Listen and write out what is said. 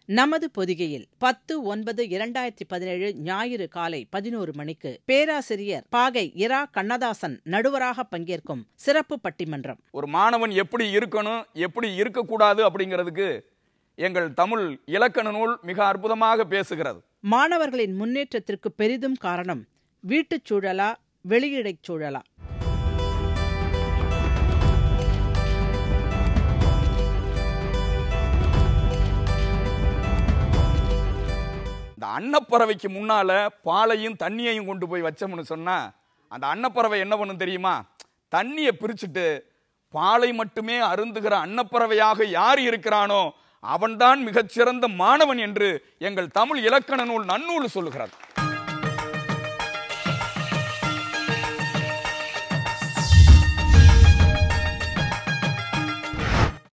நமது பொதிகையில் பத்து ஒன்பது இரண்டாயிரத்தி பதினேழு ஞாயிறு காலை பதினோரு மணிக்கு பேராசிரியர் பாகை இரா கண்ணதாசன் நடுவராக பங்கேற்கும் சிறப்பு பட்டிமன்றம் ஒரு மாணவன் எப்படி இருக்கணும் எப்படி இருக்கக்கூடாது அப்படிங்கிறதுக்கு எங்கள் தமிழ் இலக்கண நூல் மிக அற்புதமாக பேசுகிறது மாணவர்களின் முன்னேற்றத்திற்கு பெரிதும் காரணம் வீட்டுச் சூழலா வெளியிடைச் சூழலா இந்த அன்னப்பறவைக்கு முன்னால பாலையும் தண்ணியையும் கொண்டு போய் வச்சோம்னு சொன்னா அந்த அன்னப்பறவை என்ன பண்ணும் தெரியுமா தண்ணியை பிரிச்சுட்டு பாலை மட்டுமே அருந்துகிற அன்னப்பறவையாக யார் இருக்கிறானோ அவன்தான் மிகச்சிறந்த மாணவன் என்று எங்கள் தமிழ் இலக்கண நூல் நன்னூல் சொல்லுகிறது